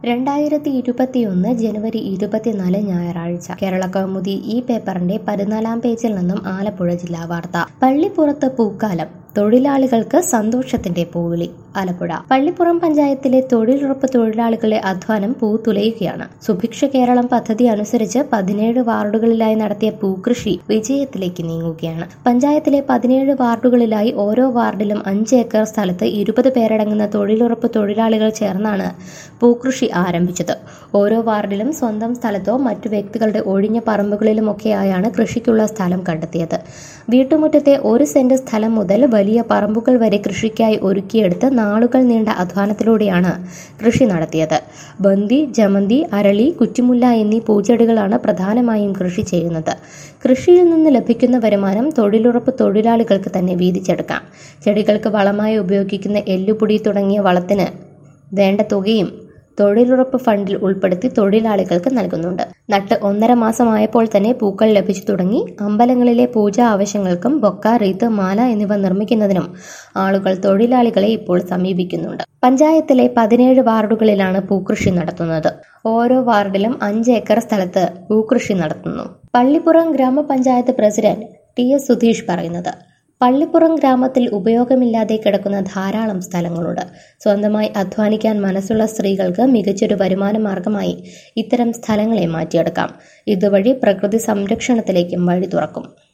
രണ്ടായിരത്തി ഇരുപത്തിയൊന്ന് ജനുവരി ഇരുപത്തിനാല് ഞായറാഴ്ച കേരള കൗമുദി ഈ പേപ്പറിന്റെ പതിനാലാം പേജിൽ നിന്നും ആലപ്പുഴ ജില്ലാ വാർത്ത പള്ളിപ്പുറത്ത് പൂക്കാലം തൊഴിലാളികൾക്ക് സന്തോഷത്തിന്റെ പൂവിളി ആലപ്പുഴ പള്ളിപ്പുറം പഞ്ചായത്തിലെ തൊഴിലുറപ്പ് തൊഴിലാളികളുടെ അധ്വാനം പൂത്തുലയുകയാണ് സുഭിക്ഷ കേരളം പദ്ധതി അനുസരിച്ച് പതിനേഴ് വാർഡുകളിലായി നടത്തിയ പൂക്കൃഷി വിജയത്തിലേക്ക് നീങ്ങുകയാണ് പഞ്ചായത്തിലെ പതിനേഴ് വാർഡുകളിലായി ഓരോ വാർഡിലും അഞ്ച് ഏക്കർ സ്ഥലത്ത് ഇരുപത് പേരടങ്ങുന്ന തൊഴിലുറപ്പ് തൊഴിലാളികൾ ചേർന്നാണ് പൂക്കൃഷി ആരംഭിച്ചത് ഓരോ വാർഡിലും സ്വന്തം സ്ഥലത്തോ മറ്റു വ്യക്തികളുടെ ഒഴിഞ്ഞ പറമ്പുകളിലുമൊക്കെയായാണ് കൃഷിക്കുള്ള സ്ഥലം കണ്ടെത്തിയത് വീട്ടുമുറ്റത്തെ ഒരു സെന്റ് സ്ഥലം മുതൽ വലിയ പറമ്പുകൾ വരെ കൃഷിക്കായി ഒരുക്കിയെടുത്ത് നാളുകൾ നീണ്ട അധ്വാനത്തിലൂടെയാണ് കൃഷി നടത്തിയത് ബന്ദി ജമന്തി അരളി കുറ്റിമുല്ല എന്നീ പൂച്ചെടികളാണ് പ്രധാനമായും കൃഷി ചെയ്യുന്നത് കൃഷിയിൽ നിന്ന് ലഭിക്കുന്ന വരുമാനം തൊഴിലുറപ്പ് തൊഴിലാളികൾക്ക് തന്നെ വീതിച്ചെടുക്കാം ചെടികൾക്ക് വളമായി ഉപയോഗിക്കുന്ന എല്ലുപൊടി തുടങ്ങിയ വളത്തിന് വേണ്ട തുകയും തൊഴിലുറപ്പ് ഫണ്ടിൽ ഉൾപ്പെടുത്തി തൊഴിലാളികൾക്ക് നൽകുന്നുണ്ട് നട്ട് ഒന്നര മാസമായപ്പോൾ തന്നെ പൂക്കൾ ലഭിച്ചു തുടങ്ങി അമ്പലങ്ങളിലെ പൂജാ ആവശ്യങ്ങൾക്കും ബൊക്ക റീത്ത് മാല എന്നിവ നിർമ്മിക്കുന്നതിനും ആളുകൾ തൊഴിലാളികളെ ഇപ്പോൾ സമീപിക്കുന്നുണ്ട് പഞ്ചായത്തിലെ പതിനേഴ് വാർഡുകളിലാണ് പൂക്കൃഷി നടത്തുന്നത് ഓരോ വാർഡിലും അഞ്ച് ഏക്കർ സ്ഥലത്ത് പൂക്കൃഷി നടത്തുന്നു പള്ളിപ്പുറം ഗ്രാമപഞ്ചായത്ത് പ്രസിഡന്റ് ടി എസ് സുധീഷ് പറയുന്നത് പള്ളിപ്പുറം ഗ്രാമത്തിൽ ഉപയോഗമില്ലാതെ കിടക്കുന്ന ധാരാളം സ്ഥലങ്ങളുണ്ട് സ്വന്തമായി അധ്വാനിക്കാൻ മനസ്സുള്ള സ്ത്രീകൾക്ക് മികച്ചൊരു വരുമാന മാർഗമായി ഇത്തരം സ്ഥലങ്ങളെ മാറ്റിയെടുക്കാം ഇതുവഴി പ്രകൃതി സംരക്ഷണത്തിലേക്കും വഴി തുറക്കും